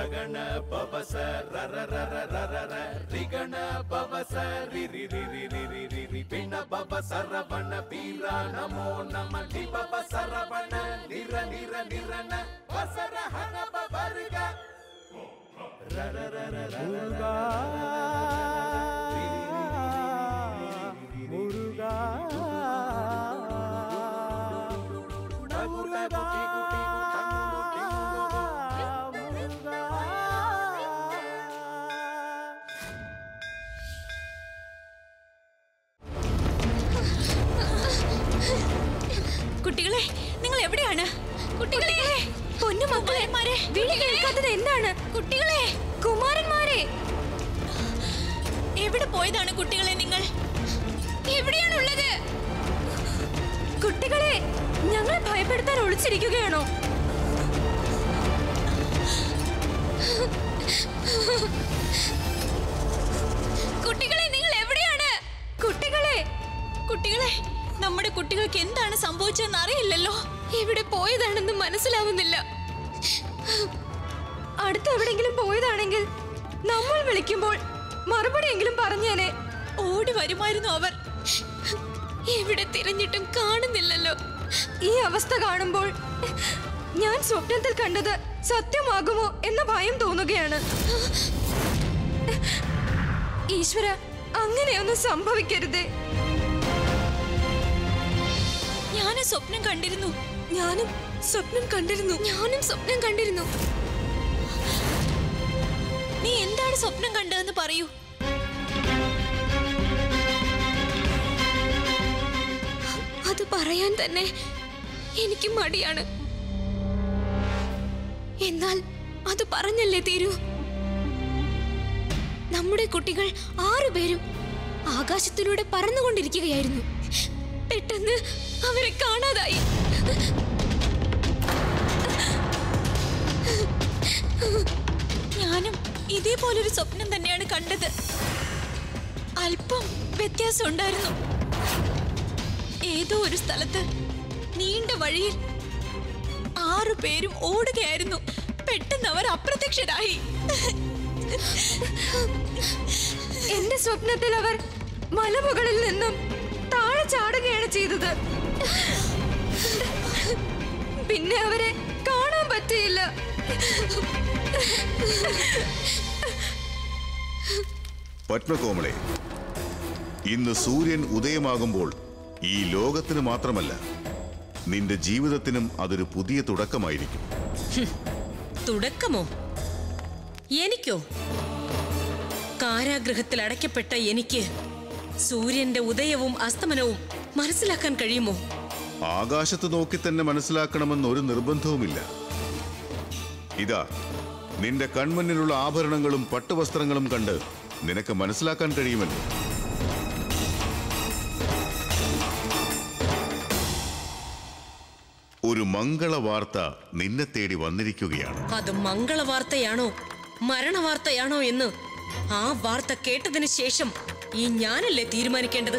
ರಗಣ ಪವಸ ರರ ರರ ರರ ರ ರಿಗಣ ಪವಸ ರಿ ರಿ ರಿ ರಿ ರಿ ರಿ ರಿ ರಿ ಪಿಣ ಪವ ಸರವಣ ಪೀರ ನಮೋ ನಮ ಲಿ ಪವ ಸರವಣ ನಿರ ನಿರ ನಿರನ ವಸರ ಹನ ಪವರ್ಗ ರರ ರರ ರರ முருகா முருகா முருகா முருகா കുട്ടികളെ നിങ്ങൾ എവിടെയാണ് കുട്ടികളെ പൊന്നു മക്കളെമാരെ വിളി കേൾക്കാത്തത് എന്താണ് കുട്ടികളെ കുമാരന്മാരെ എവിടെ പോയതാണ് കുട്ടികളെ നിങ്ങൾ എവിടെയാണുള്ളത് കുട്ടികളെ ഞങ്ങളെ ഭയപ്പെടുത്താൻ ഒളിച്ചിരിക്കുകയാണോ കുട്ടികളെ നിങ്ങൾ എവിടെയാണ് കുട്ടികളെ കുട്ടികളെ നമ്മുടെ കുട്ടികൾക്ക് എന്താണ് സംഭവിച്ചതെന്ന് അറിയില്ലല്ലോ എവിടെ പോയതാണെന്ന് മനസ്സിലാവുന്നില്ല അടുത്ത് എവിടെങ്കിലും പോയതാണെങ്കിൽ നമ്മൾ വിളിക്കുമ്പോൾ മറുപടിയെങ്കിലും പറഞ്ഞേനെ ഓടി വരുമായിരുന്നു അവർ എവിടെ തിരഞ്ഞിട്ടും കാണുന്നില്ലല്ലോ ഈ അവസ്ഥ കാണുമ്പോൾ ഞാൻ സ്വപ്നത്തിൽ കണ്ടത് സത്യമാകുമോ എന്ന ഭയം തോന്നുകയാണ് ഈശ്വര അങ്ങനെയൊന്നും സംഭവിക്കരുതേ ഞാനും സ്വപ്നം കണ്ടിരുന്നു ഞാനും സ്വപ്നം കണ്ടിരുന്നു ഞാനും സ്വപ്നം കണ്ടിരുന്നു നീ എന്താണ് സ്വപ്നം കണ്ടതെന്ന് പറയൂ അത് പറയാൻ തന്നെ എനിക്ക് മടിയാണ് എന്നാൽ അത് പറഞ്ഞല്ലേ തീരൂ നമ്മുടെ കുട്ടികൾ ആറുപേരും ആകാശത്തിലൂടെ പറന്നുകൊണ്ടിരിക്കുകയായിരുന്നു പെട്ടെന്ന് അവരെ കാണാതായി ഞാനും ഇതേപോലൊരു സ്വപ്നം തന്നെയാണ് കണ്ടത് അല്പം വ്യത്യാസം ഉണ്ടായിരുന്നു ഏതോ ഒരു സ്ഥലത്ത് നീണ്ട വഴിയിൽ ആറു പേരും ഓടുകയായിരുന്നു പെട്ടെന്ന് അവർ അപ്രത്യക്ഷരായി എന്റെ സ്വപ്നത്തിൽ അവർ മലമുകളിൽ നിന്നും താഴെ ചാടുകയാണ് ചെയ്തത് പിന്നെ അവരെ കാണാൻ പറ്റിയില്ല പത്മകോമളെ ഇന്ന് സൂര്യൻ ഉദയമാകുമ്പോൾ ഈ ലോകത്തിന് മാത്രമല്ല നിന്റെ ജീവിതത്തിനും അതൊരു പുതിയ തുടക്കമായിരിക്കും തുടക്കമോ എനിക്കോ കാരാഗൃഹത്തിൽ അടയ്ക്കപ്പെട്ട എനിക്ക് സൂര്യന്റെ ഉദയവും അസ്തമനവും മനസ്സിലാക്കാൻ കഴിയുമോ ആകാശത്ത് നോക്കി തന്നെ മനസ്സിലാക്കണമെന്ന് ഒരു നിർബന്ധവുമില്ല ഇതാ നിന്റെ കൺമുന്നിലുള്ള ആഭരണങ്ങളും പട്ടുവസ്ത്രങ്ങളും കണ്ട് നിനക്ക് മനസ്സിലാക്കാൻ കഴിയുമല്ലോ ഒരു മംഗള വാർത്ത നിന്നെ തേടി വന്നിരിക്കുകയാണ് അത് മംഗളവാർത്തയാണോ മരണവാർത്തയാണോ എന്ന് ആ വാർത്ത കേട്ടതിന് ശേഷം ഈ ഞാനല്ലേ തീരുമാനിക്കേണ്ടത്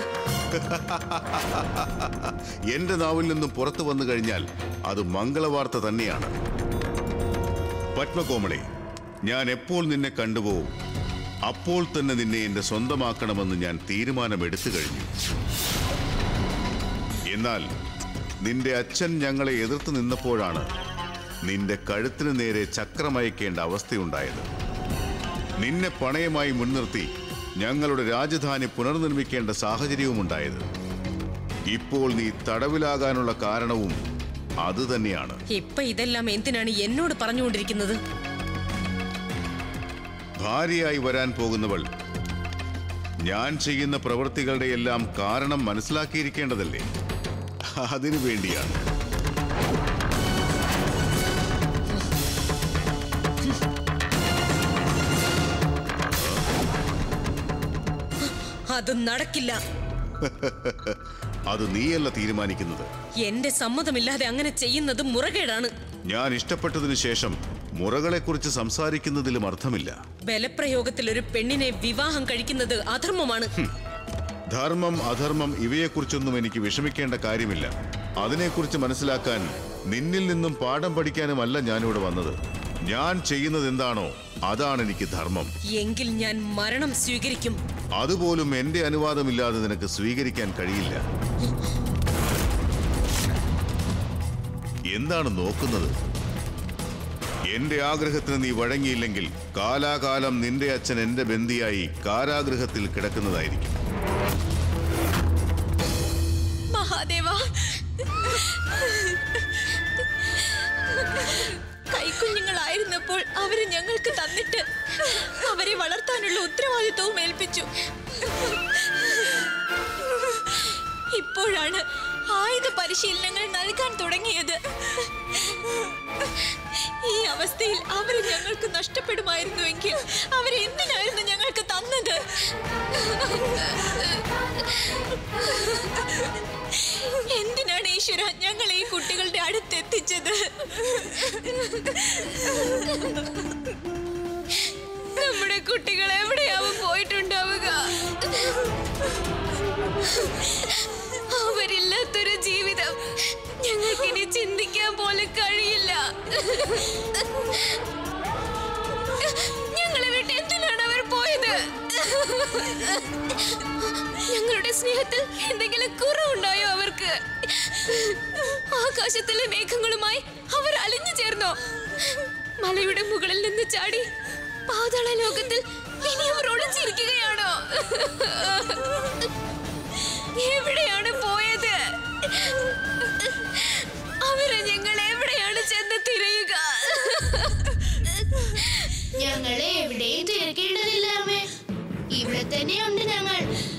എന്റെ നാവിൽ നിന്നും പുറത്തു വന്നു കഴിഞ്ഞാൽ അത് മംഗളവാർത്ത തന്നെയാണ് പത്മകോമളെ ഞാൻ എപ്പോൾ നിന്നെ കണ്ടുപോകും അപ്പോൾ തന്നെ നിന്നെ എന്റെ സ്വന്തമാക്കണമെന്ന് ഞാൻ തീരുമാനമെടുത്തു കഴിഞ്ഞു എന്നാൽ നിന്റെ അച്ഛൻ ഞങ്ങളെ എതിർത്ത് നിന്നപ്പോഴാണ് നിന്റെ കഴുത്തിന് നേരെ ചക്രമയക്കേണ്ട അവസ്ഥയുണ്ടായത് നിന്നെ പണയമായി മുൻനിർത്തി ഞങ്ങളുടെ രാജധാനി പുനർനിർമ്മിക്കേണ്ട സാഹചര്യവുമുണ്ടായത് ഇപ്പോൾ നീ തടവിലാകാനുള്ള കാരണവും അതുതന്നെയാണ് ഇപ്പൊ ഇതെല്ലാം എന്തിനാണ് എന്നോട് പറഞ്ഞുകൊണ്ടിരിക്കുന്നത് ഭാര്യയായി വരാൻ പോകുന്നവൾ ഞാൻ ചെയ്യുന്ന പ്രവൃത്തികളുടെ എല്ലാം കാരണം മനസ്സിലാക്കിയിരിക്കേണ്ടതല്ലേ അതിനു വേണ്ടിയാണ് അത് നടക്കില്ല അത് നീയല്ല തീരുമാനിക്കുന്നത് എന്റെ സമ്മതമില്ലാതെ അങ്ങനെ ചെയ്യുന്നത് മുറകേടാണ് ഞാൻ ഇഷ്ടപ്പെട്ടതിനു ശേഷം മുറകളെക്കുറിച്ച് സംസാരിക്കുന്നതിലും അർത്ഥമില്ല ബലപ്രയോഗത്തിൽ ഒരു പെണ്ണിനെ വിവാഹം കഴിക്കുന്നത് അധർമ്മമാണ് ധർമ്മം അധർമ്മം ഇവയെക്കുറിച്ചൊന്നും എനിക്ക് വിഷമിക്കേണ്ട കാര്യമില്ല അതിനെക്കുറിച്ച് മനസ്സിലാക്കാൻ നിന്നിൽ നിന്നും പാഠം പഠിക്കാനുമല്ല ഞാനിവിടെ വന്നത് ഞാൻ ചെയ്യുന്നത് എന്താണോ അതാണ് എനിക്ക് ധർമ്മം എങ്കിൽ ഞാൻ മരണം സ്വീകരിക്കും അതുപോലും എന്റെ അനുവാദമില്ലാതെ നിനക്ക് സ്വീകരിക്കാൻ കഴിയില്ല എന്താണ് നോക്കുന്നത് എന്റെ ആഗ്രഹത്തിന് നീ വഴങ്ങിയില്ലെങ്കിൽ കാലാകാലം നിന്റെ അച്ഛൻ എന്റെ ബന്ദിയായി കാരാഗൃഹത്തിൽ കിടക്കുന്നതായിരിക്കും മഹാദേവ കൈക്കുഞ്ഞുങ്ങളായിരുന്നപ്പോൾ അവര് ഞങ്ങൾക്ക് തന്നിട്ട് അവരെ വളർത്താനുള്ള ഉത്തരവാദിത്വവും ഏൽപ്പിച്ചു ഇപ്പോഴാണ് ആയുധ പരിശീലനങ്ങൾ നൽകാൻ തുടങ്ങിയത് ഈ അവസ്ഥയിൽ അവരെ ഞങ്ങൾക്ക് നഷ്ടപ്പെടുമായിരുന്നുവെങ്കിൽ അവരെ എന്തിനായിരുന്നു ഞങ്ങൾക്ക് തന്നത് എന്തിനാണ് ഈശ്വര ഞങ്ങൾ ഈ കുട്ടികളുടെ അടുത്തെത്തിച്ചത് നമ്മുടെ കുട്ടികൾ എവിടെയാവും പോയിട്ടുണ്ടാവുക അവരില്ലാത്തൊരു ജീവിതം ഞങ്ങൾക്കിനി ചിന്തിക്കാൻ പോലും കഴിയില്ല ഞങ്ങളെ വിട്ട് എന്തിനാണ് അവർ പോയത് ഞങ്ങളുടെ സ്നേഹത്തിൽ എന്തെങ്കിലും കുറവുണ്ടായോ അവർക്ക് ആകാശത്തിലെ മേഘങ്ങളുമായി അവർ അലിഞ്ഞു ചേർന്നോ മലയുടെ മുകളിൽ നിന്ന് ചാടി പാതാള ലോകത്തിൽ ഇനി അവർ ഒളിച്ചിരിക്കുകയാണോ എവിടെയാണ് പോയത് അവരെ ഞങ്ങൾ എവിടെയാണ് ചെന്ന് തിരയുക ഞങ്ങളെ എവിടെയും തിരക്കേണ്ടതില്ല അമ്മേ ഇവിടെ തന്നെയുണ്ട് ഞങ്ങൾ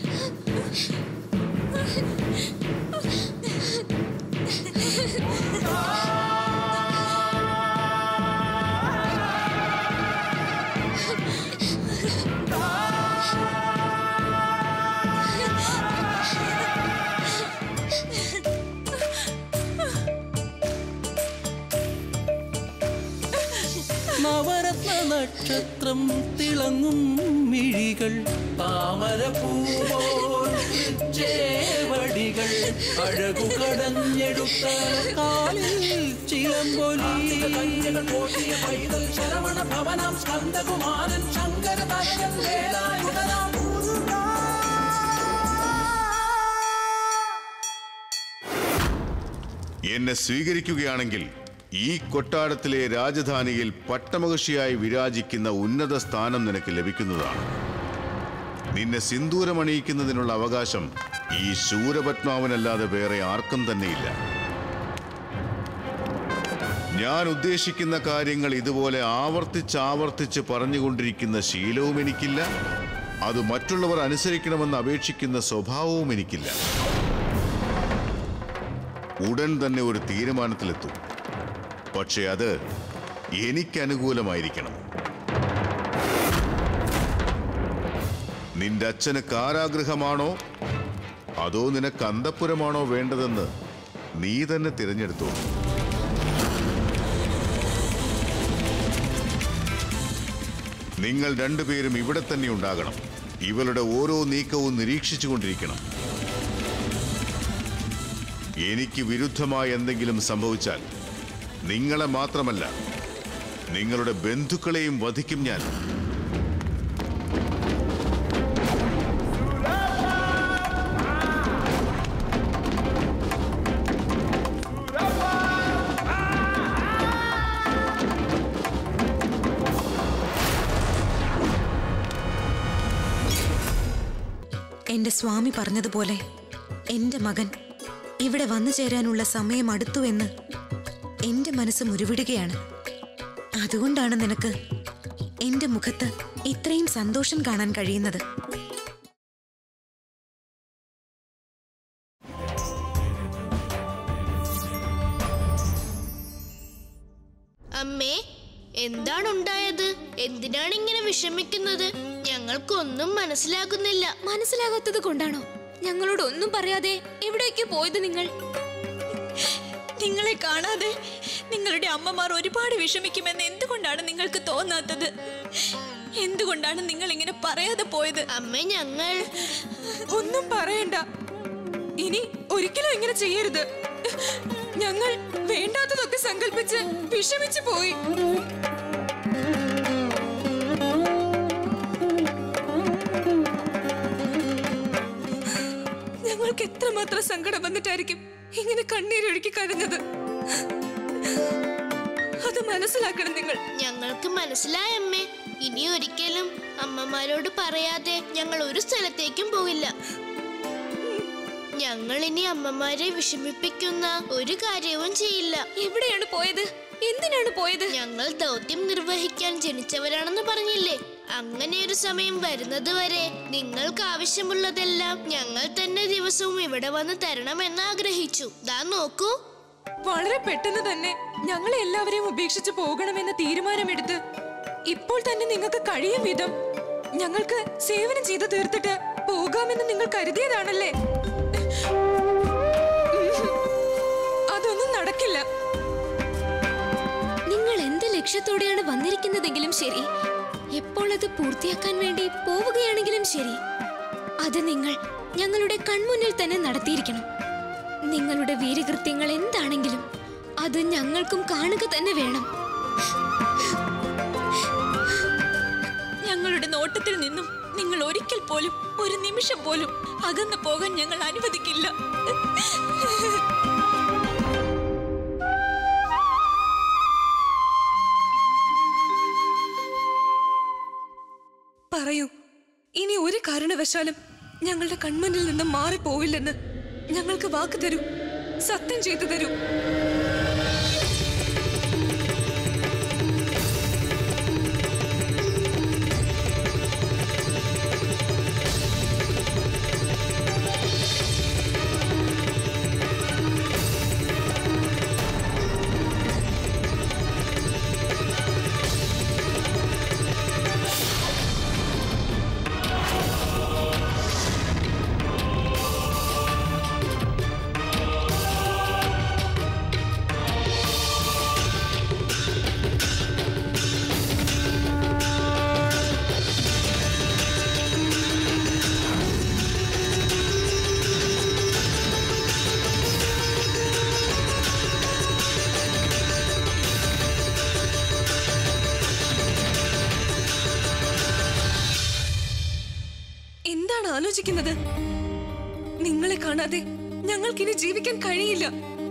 നവരത്ന നക്ഷത്രം തിളങ്ങും മിഴികൾ താമരപ്പൂപോൽ ചേവടികൾ അഴകു കടഞ്ഞെടുത്ത കാലിൽ ചിലമ്പൊലി പൈതൽ ശരവണ ഭവനം സ്കന്ദകുമാരൻ ശങ്കര തനയൻ വേലായുധനാം എന്നെ സ്വീകരിക്കുകയാണെങ്കിൽ ഈ കൊട്ടാരത്തിലെ രാജധാനിയിൽ പട്ടമഹർഷിയായി വിരാജിക്കുന്ന ഉന്നത സ്ഥാനം നിനക്ക് ലഭിക്കുന്നതാണ് നിന്നെ സിന്ദൂരമണിയിക്കുന്നതിനുള്ള അവകാശം ഈ ശൂരപത്മാവനല്ലാതെ വേറെ ആർക്കും തന്നെയില്ല ഞാൻ ഉദ്ദേശിക്കുന്ന കാര്യങ്ങൾ ഇതുപോലെ ആവർത്തിച്ച് ആവർത്തിച്ച് പറഞ്ഞുകൊണ്ടിരിക്കുന്ന ശീലവും എനിക്കില്ല അത് മറ്റുള്ളവർ അനുസരിക്കണമെന്ന് അപേക്ഷിക്കുന്ന സ്വഭാവവും എനിക്കില്ല ഉടൻ തന്നെ ഒരു തീരുമാനത്തിലെത്തും പക്ഷെ അത് എനിക്ക് അനുകൂലമായിരിക്കണം നിന്റെ അച്ഛന് കാരാഗൃഹമാണോ അതോ നിനക്ക് അന്തപ്പുരമാണോ വേണ്ടതെന്ന് നീ തന്നെ തിരഞ്ഞെടുത്തോ നിങ്ങൾ രണ്ടുപേരും ഇവിടെ തന്നെ ഉണ്ടാകണം ഇവളുടെ ഓരോ നീക്കവും നിരീക്ഷിച്ചുകൊണ്ടിരിക്കണം എനിക്ക് വിരുദ്ധമായി എന്തെങ്കിലും സംഭവിച്ചാൽ നിങ്ങളെ മാത്രമല്ല നിങ്ങളുടെ ബന്ധുക്കളെയും വധിക്കും ഞാൻ എന്റെ സ്വാമി പറഞ്ഞതുപോലെ എന്റെ മകൻ ഇവിടെ വന്നു ചേരാനുള്ള സമയം അടുത്തു എന്ന് എന്റെ മനസ്സ് മുരുവിടുകയാണ് അതുകൊണ്ടാണ് നിനക്ക് എന്റെ മുഖത്ത് ഇത്രയും സന്തോഷം കാണാൻ കഴിയുന്നത് അമ്മേ എന്താണ് ഉണ്ടായത് എന്തിനാണ് ഇങ്ങനെ വിഷമിക്കുന്നത് ഞങ്ങൾക്കൊന്നും മനസ്സിലാകുന്നില്ല മനസ്സിലാകാത്തത് കൊണ്ടാണോ ഞങ്ങളോട് ഒന്നും പറയാതെ എവിടേക്ക് പോയത് നിങ്ങൾ നിങ്ങളെ കാണാതെ നിങ്ങളുടെ അമ്മമാർ ഒരുപാട് വിഷമിക്കുമെന്ന് എന്തുകൊണ്ടാണ് നിങ്ങൾക്ക് തോന്നാത്തത് എന്തുകൊണ്ടാണ് നിങ്ങൾ ഇങ്ങനെ പറയാതെ പോയത് അമ്മ ഞങ്ങൾ ഒന്നും പറയണ്ട ഇനി ഒരിക്കലും ഇങ്ങനെ ചെയ്യരുത് ഞങ്ങൾ വേണ്ടാത്തതൊക്കെ സങ്കല്പിച്ച് വിഷമിച്ചു പോയി എത്രമാത്രം സങ്കടം വന്നിട്ടായിരിക്കും ഇങ്ങനെ കണ്ണീരൊഴുക്കി കരഞ്ഞത് അത് മനസ്സിലാക്കണം നിങ്ങൾ ഞങ്ങൾക്ക് മനസ്സിലായ അമ്മേ ഇനി ഒരിക്കലും അമ്മമാരോട് പറയാതെ ഞങ്ങൾ ഒരു സ്ഥലത്തേക്കും പോകില്ല ഞങ്ങൾ ഇനി അമ്മമാരെ വിഷമിപ്പിക്കുന്ന ഒരു കാര്യവും ചെയ്യില്ല എവിടെയാണ് പോയത് എന്തിനാണ് പോയത് ഞങ്ങൾ ദൗത്യം നിർവഹിക്കാൻ ജനിച്ചവരാണെന്ന് പറഞ്ഞില്ലേ അങ്ങനെ ഒരു സമയം വരുന്നത് വരെ നിങ്ങൾക്ക് ആവശ്യമുള്ളതെല്ലാം ഞങ്ങൾ തന്നെ ദിവസവും ഇവിടെ വന്ന് തരണമെന്ന് ആഗ്രഹിച്ചു ദാ നോക്കൂ വളരെ പെട്ടെന്ന് തന്നെ ഞങ്ങളെ എല്ലാവരെയും ഉപേക്ഷിച്ച് പോകണമെന്ന തീരുമാനമെടുത്ത് ഇപ്പോൾ തന്നെ നിങ്ങൾക്ക് കഴിയും വിധം ഞങ്ങൾക്ക് സേവനം ചെയ്തു തീർത്തിട്ട് പോകാമെന്ന് നിങ്ങൾ കരുതിയതാണല്ലേ അതൊന്നും നടക്കില്ല നിങ്ങൾ എന്ത് ലക്ഷ്യത്തോടെയാണ് വന്നിരിക്കുന്നതെങ്കിലും ശരി എപ്പോൾ അത് പൂർത്തിയാക്കാൻ വേണ്ടി പോവുകയാണെങ്കിലും ശരി അത് നിങ്ങൾ ഞങ്ങളുടെ കൺമുന്നിൽ തന്നെ നടത്തിയിരിക്കണം നിങ്ങളുടെ വീരകൃത്യങ്ങൾ എന്താണെങ്കിലും അത് ഞങ്ങൾക്കും കാണുക തന്നെ വേണം ഞങ്ങളുടെ നോട്ടത്തിൽ നിന്നും നിങ്ങൾ ഒരിക്കൽ പോലും ഒരു നിമിഷം പോലും അകന്നു പോകാൻ ഞങ്ങൾ അനുവദിക്കില്ല പറയൂ ഇനി ഒരു കാരണവശാലും ഞങ്ങളുടെ കൺമുന്നിൽ നിന്ന് മാറിപ്പോവില്ലെന്ന് ഞങ്ങൾക്ക് വാക്ക് തരൂ സത്യം ചെയ്തു തരൂ എന്താണ് ആലോചിക്കുന്നത് നിങ്ങളെ കാണാതെ ഞങ്ങൾക്കിനി ജീവിക്കാൻ കഴിയില്ല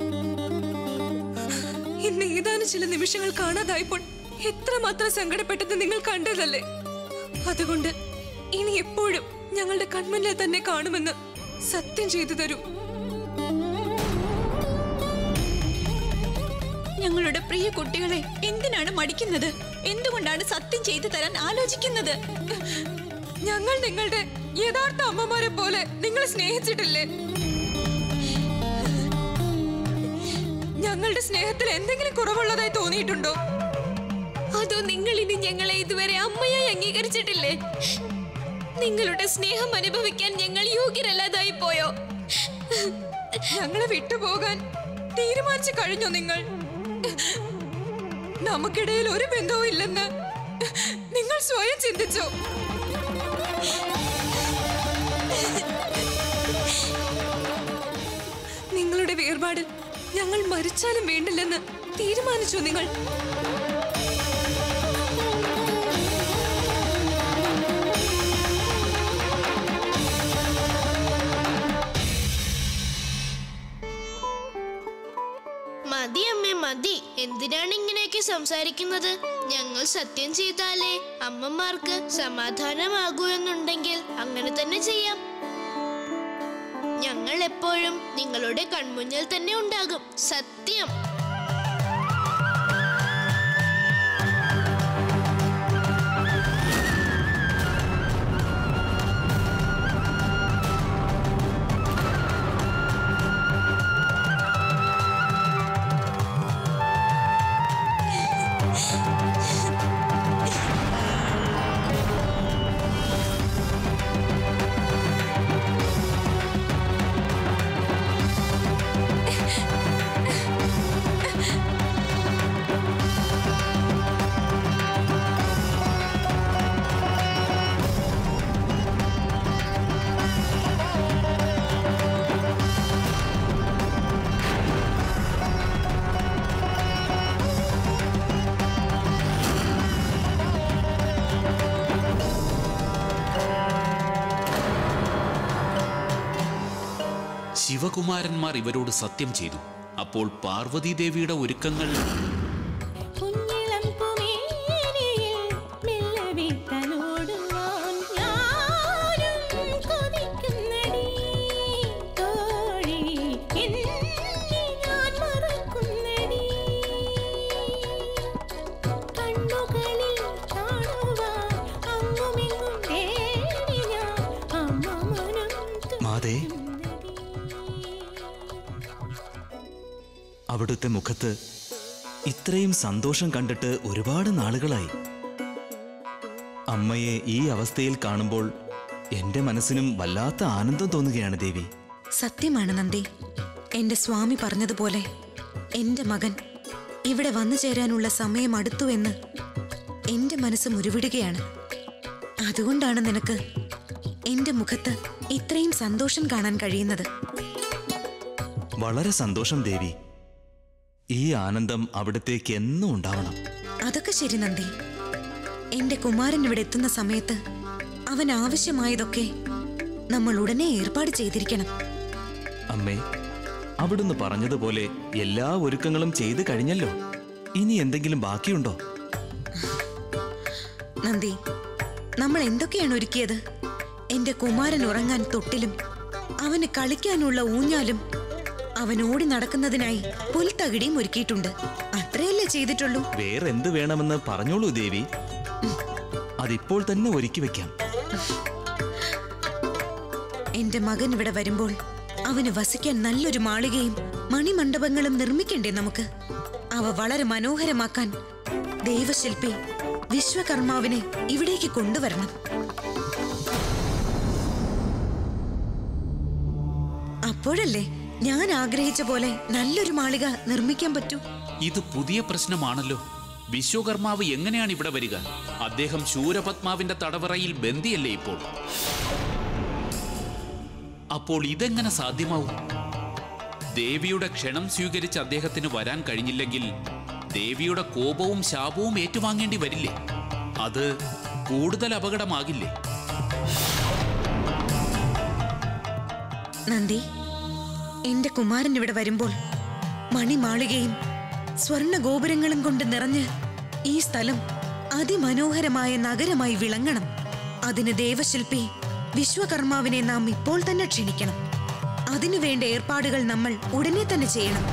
ഇന്ന് ഏതാനും ചില നിമിഷങ്ങൾ കാണാതായപ്പോൾ എത്രമാത്രം സങ്കടപ്പെട്ടത് നിങ്ങൾ കണ്ടതല്ലേ അതുകൊണ്ട് ഇനി എപ്പോഴും ഞങ്ങളുടെ കൺമുന്നിൽ തന്നെ കാണുമെന്ന് സത്യം ചെയ്തു തരൂ ഞങ്ങളുടെ പ്രിയ കുട്ടികളെ എന്തിനാണ് മടിക്കുന്നത് എന്തുകൊണ്ടാണ് സത്യം ചെയ്തു തരാൻ ആലോചിക്കുന്നത് ഞങ്ങൾ നിങ്ങളുടെ യഥാർത്ഥ അമ്മമാരെ പോലെ നിങ്ങളെ സ്നേഹിച്ചിട്ടില്ലേ ഞങ്ങളുടെ സ്നേഹത്തിൽ എന്തെങ്കിലും കുറവുള്ളതായി തോന്നിയിട്ടുണ്ടോ അതോ നിങ്ങൾ ഇനി ഞങ്ങളെ ഇതുവരെ അമ്മയായി അംഗീകരിച്ചിട്ടില്ലേ നിങ്ങളുടെ സ്നേഹം അനുഭവിക്കാൻ ഞങ്ങൾ യോഗ്യരല്ലാതായി പോയോ ഞങ്ങളെ വിട്ടുപോകാൻ തീരുമാനിച്ചു കഴിഞ്ഞോ നിങ്ങൾ നമുക്കിടയിൽ ഒരു ബന്ധവും ഇല്ലെന്ന് നിങ്ങൾ സ്വയം ചിന്തിച്ചോ നിങ്ങളുടെ വേർപാടിൽ ഞങ്ങൾ മരിച്ചാലും വേണ്ടില്ലെന്ന് തീരുമാനിച്ചു നിങ്ങൾ മതി അമ്മേ മതി എന്തിനാണ് ഇങ്ങനെയൊക്കെ സംസാരിക്കുന്നത് ഞങ്ങൾ സത്യം ചെയ്താലേ അമ്മമാർക്ക് സമാധാനമാകൂ എന്നുണ്ടെങ്കിൽ അങ്ങനെ തന്നെ ചെയ്യാം ഞങ്ങൾ എപ്പോഴും നിങ്ങളുടെ കൺമുന്നിൽ തന്നെ ഉണ്ടാകും സത്യം ശിവകുമാരന്മാർ ഇവരോട് സത്യം ചെയ്തു അപ്പോൾ പാർവതീദേവിയുടെ ഒരുക്കങ്ങൾ കുഞ്ഞിളം കുമേനിയിൽ മെല്ലെ വീട്ടലോടുവാൻ ഞാനും കൊതിക്കുന്നടി. തോഴി, എന്നെ ഞാൻ മറക്കുന്നടി. കണ്ണുകളിൽ കാണുവാൻ അങ്ങുമിങ്ങും തേടി ഞാൻ അമ്മ മനം മാതേ തുന്നടി. അവിടുത്തെ മുഖത്ത് ഇത്രയും സന്തോഷം കണ്ടിട്ട് ഒരുപാട് നാളുകളായി അമ്മയെ ഈ അവസ്ഥയിൽ കാണുമ്പോൾ എന്റെ മനസ്സിനും വല്ലാത്ത ആനന്ദം തോന്നുകയാണ് ദേവി സത്യമാണ് നന്ദി എന്റെ സ്വാമി പറഞ്ഞതുപോലെ എന്റെ മകൻ ഇവിടെ വന്നു ചേരാനുള്ള സമയം അടുത്തു എന്ന് എന്റെ മനസ്സ് മുരുവിടുകയാണ് അതുകൊണ്ടാണ് നിനക്ക് എന്റെ മുഖത്ത് ഇത്രയും സന്തോഷം കാണാൻ കഴിയുന്നത് വളരെ സന്തോഷം ദേവി ഈ ആനന്ദം അവിടത്തേക്ക് എന്നും ഉണ്ടാവണം അതൊക്കെ ശരി നന്ദി എന്റെ കുമാരൻ ഇവിടെ എത്തുന്ന സമയത്ത് അവൻ ആവശ്യമായതൊക്കെ നമ്മൾ ഉടനെ ഏർപ്പാട് ചെയ്തിരിക്കണം അമ്മേ അവിടുന്ന് പറഞ്ഞതുപോലെ എല്ലാ ഒരുക്കങ്ങളും ചെയ്തു കഴിഞ്ഞല്ലോ ഇനി എന്തെങ്കിലും ബാക്കിയുണ്ടോ നന്ദി നമ്മൾ എന്തൊക്കെയാണ് ഒരുക്കിയത് എന്റെ കുമാരൻ ഉറങ്ങാൻ തൊട്ടിലും അവന് കളിക്കാനുള്ള ഊഞ്ഞാലും അവൻ ഓടി നടക്കുന്നതിനായി പുൽത്തകിടിയും ഒരുക്കിയിട്ടുണ്ട് അത്രയല്ലേ ചെയ്തിട്ടുള്ളൂ വേറെ എന്ത് വേണമെന്ന് പറഞ്ഞോളൂ ദേവി അതിപ്പോൾ തന്നെ ഒരുക്കി വെക്കാം എന്റെ മകൻ ഇവിടെ വരുമ്പോൾ അവന് വസിക്കാൻ നല്ലൊരു മാളികയും മണിമണ്ഡപങ്ങളും നിർമ്മിക്കണ്ടേ നമുക്ക് അവ വളരെ മനോഹരമാക്കാൻ ദൈവശില്പി വിശ്വകർമാവിനെ ഇവിടേക്ക് കൊണ്ടുവരണം അപ്പോഴല്ലേ ഞാൻ ആഗ്രഹിച്ച പോലെ നല്ലൊരു മാളിക നിർമ്മിക്കാൻ പറ്റൂ ഇത് പുതിയ പ്രശ്നമാണല്ലോ വിശ്വകർമാവ് എങ്ങനെയാണ് ഇവിടെ വരിക അദ്ദേഹം ശൂരപത്മാവിന്റെ തടവറയിൽ ബന്ദിയല്ലേ ഇപ്പോൾ അപ്പോൾ ഇതെങ്ങനെ സാധ്യമാവും ദേവിയുടെ ക്ഷണം സ്വീകരിച്ച് അദ്ദേഹത്തിന് വരാൻ കഴിഞ്ഞില്ലെങ്കിൽ ദേവിയുടെ കോപവും ശാപവും ഏറ്റുവാങ്ങേണ്ടി വരില്ലേ അത് കൂടുതൽ അപകടമാകില്ലേ നന്ദി എന്റെ കുമാരൻ ഇവിടെ വരുമ്പോൾ മണിമാളികയും സ്വർണ ഗോപുരങ്ങളും കൊണ്ട് നിറഞ്ഞ് ഈ സ്ഥലം അതിമനോഹരമായ നഗരമായി വിളങ്ങണം അതിന് ദേവശില്പി വിശ്വകർമാവിനെ നാം ഇപ്പോൾ തന്നെ ക്ഷണിക്കണം അതിനു വേണ്ട ഏർപ്പാടുകൾ നമ്മൾ ഉടനെ തന്നെ ചെയ്യണം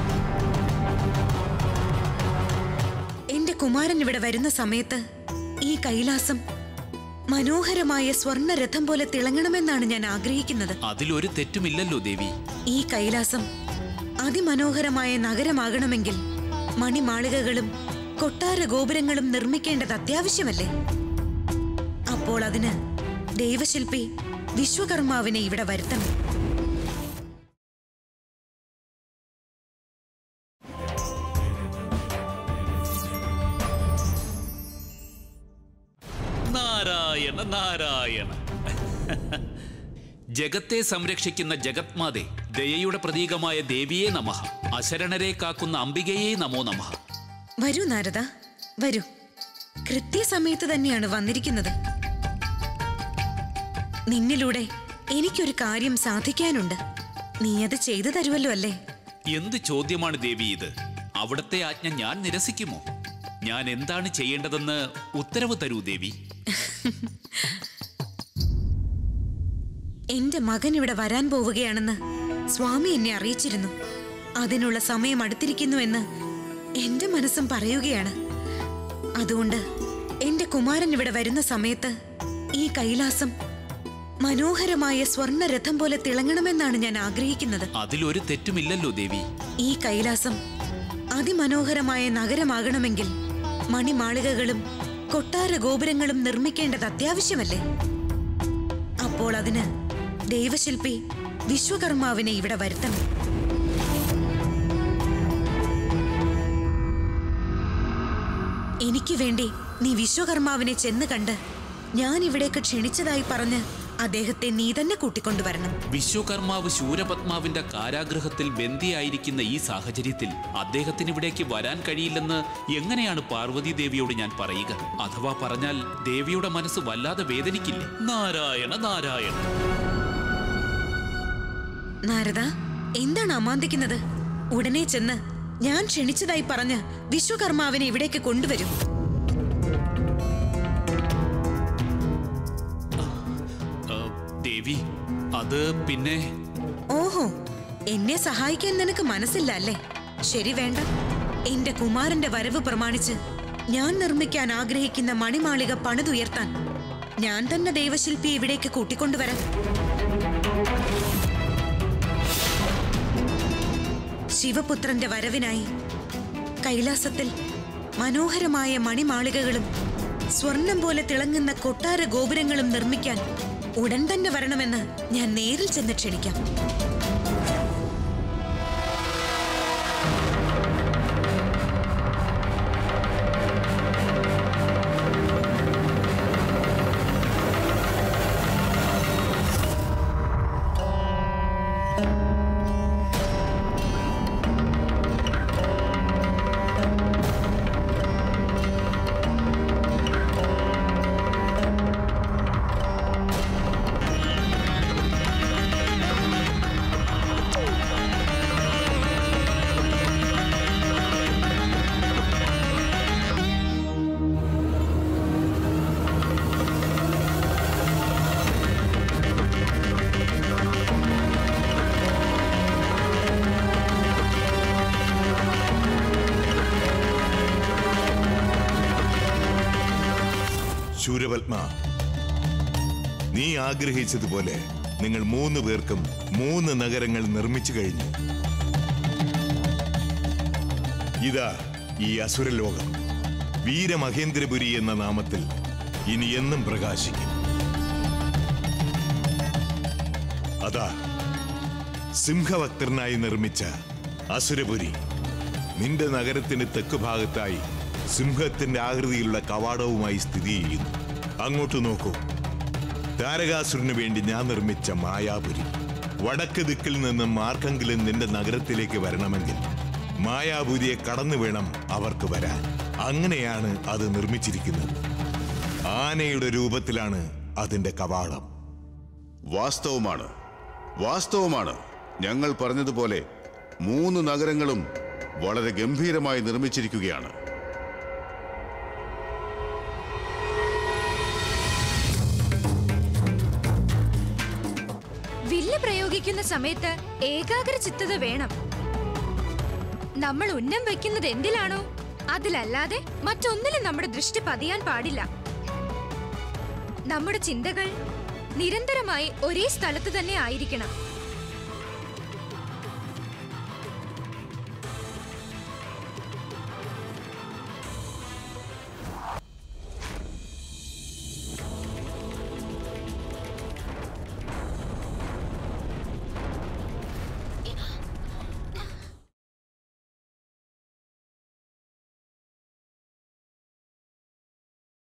എന്റെ കുമാരൻ ഇവിടെ വരുന്ന സമയത്ത് ഈ കൈലാസം മനോഹരമായ സ്വർണ്ണ രഥം പോലെ തിളങ്ങണമെന്നാണ് ഞാൻ ആഗ്രഹിക്കുന്നത് അതിലൊരു തെറ്റുമില്ലല്ലോ ദേവി ഈ കൈലാസം അതിമനോഹരമായ നഗരമാകണമെങ്കിൽ മണിമാളികകളും കൊട്ടാര ഗോപുരങ്ങളും നിർമ്മിക്കേണ്ടത് അത്യാവശ്യമല്ലേ അപ്പോൾ അതിന് ദൈവശില്പി വിശ്വകർമാവിനെ ഇവിടെ വരുത്തണം നാരായണ നാരായണ ജഗത്തെ സംരക്ഷിക്കുന്ന ജഗത്മാതെ ദയയുടെ പ്രതീകമായ ദേവിയെ നമഃ അശരണരെ കാക്കുന്ന അംബികയെ നമോ നമഃ വരൂ നാരദ വരൂ കൃത്യസമയത്ത് തന്നെയാണ് വന്നിരിക്കുന്നത് നിന്നിലൂടെ എനിക്കൊരു കാര്യം സാധിക്കാനുണ്ട് നീ അത് ചെയ്തു തരുമല്ലോ അല്ലേ എന്ത് ചോദ്യമാണ് ദേവി ഇത് അവിടുത്തെ ആജ്ഞ ഞാൻ നിരസിക്കുമോ ഞാൻ എന്താണ് ചെയ്യേണ്ടതെന്ന് ഉത്തരവ് തരൂ ദേവി എന്റെ മകൻ ഇവിടെ വരാൻ പോവുകയാണെന്ന് സ്വാമി എന്നെ അറിയിച്ചിരുന്നു അതിനുള്ള സമയം അടുത്തിരിക്കുന്നുവെന്ന് എന്റെ മനസ്സും പറയുകയാണ് അതുകൊണ്ട് എന്റെ കുമാരൻ ഇവിടെ വരുന്ന സമയത്ത് ഈ കൈലാസം മനോഹരമായ സ്വർണ്ണ രഥം പോലെ തിളങ്ങണമെന്നാണ് ഞാൻ ആഗ്രഹിക്കുന്നത് അതിലൊരു തെറ്റുമില്ലല്ലോ ദേവി ഈ കൈലാസം അതിമനോഹരമായ നഗരമാകണമെങ്കിൽ മണിമാളികകളും കൊട്ടാര ഗോപുരങ്ങളും നിർമ്മിക്കേണ്ടത് അത്യാവശ്യമല്ലേ അപ്പോൾ അതിന് ദൈവശില്പി വിശ്വകർമാവിനെ ഇവിടെ വരുത്തണം എനിക്ക് വേണ്ടി നീ വിശ്വകർമാവിനെ ചെന്ന് കണ്ട് ഞാൻ ഇവിടേക്ക് ക്ഷണിച്ചതായി പറഞ്ഞ് അദ്ദേഹത്തെ നീ തന്നെ കൂട്ടിക്കൊണ്ടുവരണം വിശ്വകർമാവ് ശൂരപത്മാവിന്റെ കാരാഗൃഹത്തിൽ ബന്ദിയായിരിക്കുന്ന ഈ സാഹചര്യത്തിൽ അദ്ദേഹത്തിന് ഇവിടേക്ക് വരാൻ കഴിയില്ലെന്ന് എങ്ങനെയാണ് പാർവതി ദേവിയോട് ഞാൻ പറയുക അഥവാ പറഞ്ഞാൽ ദേവിയുടെ മനസ്സ് വല്ലാതെ വേദനിക്കില്ലേ നാരായണ നാരായണ നാരദ എന്താണ് അമാന്തിക്കുന്നത് ഉടനെ ചെന്ന് ഞാൻ ക്ഷണിച്ചതായി പറഞ്ഞ് വിശ്വകർമാവിനെ ഇവിടേക്ക് കൊണ്ടുവരും ആ, ദേവി അത് പിന്നെ ഓഹോ എന്നെ സഹായിക്കാൻ നിനക്ക് മനസ്സില്ല അല്ലേ ശരി വേണ്ട എന്റെ കുമാരന്റെ വരവ് പ്രമാണിച്ച് ഞാൻ നിർമ്മിക്കാൻ ആഗ്രഹിക്കുന്ന മണിമാളിക പണിതുയർത്താൻ ഞാൻ തന്നെ ദൈവശില്പിയെ ഇവിടേക്ക് കൂട്ടിക്കൊണ്ടുവരാം ശിവപുത്രന്റെ വരവിനായി കൈലാസത്തിൽ മനോഹരമായ മണിമാളികകളും സ്വർണം പോലെ തിളങ്ങുന്ന കൊട്ടാര ഗോപുരങ്ങളും നിർമ്മിക്കാൻ ഉടൻ തന്നെ വരണമെന്ന് ഞാൻ നേരിൽ ചെന്ന് ക്ഷണിക്കാം ശൂരപത്മ നീ ആഗ്രഹിച്ചതുപോലെ നിങ്ങൾ മൂന്ന് പേർക്കും മൂന്ന് നഗരങ്ങൾ നിർമ്മിച്ചു കഴിഞ്ഞു ഇതാ ഈ അസുരലോകം വീരമഹേന്ദ്രപുരി എന്ന നാമത്തിൽ ഇനി എന്നും പ്രകാശിക്കും അതാ സിംഹഭക്തനായി നിർമ്മിച്ച അസുരപുരി നിന്റെ നഗരത്തിന് തെക്ക് ഭാഗത്തായി സിംഹത്തിന്റെ ആകൃതിയിലുള്ള കവാടവുമായി സ്ഥിതി ചെയ്യുന്നു അങ്ങോട്ട് നോക്കൂ താരകാസുരന് വേണ്ടി ഞാൻ നിർമ്മിച്ച മായാപുരി വടക്ക് ദിക്കിൽ നിന്നും ആർക്കെങ്കിലും നിന്റെ നഗരത്തിലേക്ക് വരണമെങ്കിൽ മായാപുരിയെ കടന്നു വേണം അവർക്ക് വരാൻ അങ്ങനെയാണ് അത് നിർമ്മിച്ചിരിക്കുന്നത് ആനയുടെ രൂപത്തിലാണ് അതിന്റെ കവാടം വാസ്തവമാണ് വാസ്തവമാണ് ഞങ്ങൾ പറഞ്ഞതുപോലെ മൂന്ന് നഗരങ്ങളും വളരെ ഗംഭീരമായി നിർമ്മിച്ചിരിക്കുകയാണ് വില്ല് പ്രയോഗിക്കുന്ന സമയത്ത് ഏകാഗ്ര ചിത്തത വേണം നമ്മൾ ഉന്നം വെക്കുന്നത് എന്തിലാണോ അതിലല്ലാതെ മറ്റൊന്നിലും നമ്മുടെ ദൃഷ്ടി പതിയാൻ പാടില്ല നമ്മുടെ ചിന്തകൾ നിരന്തരമായി ഒരേ സ്ഥലത്ത് തന്നെ ആയിരിക്കണം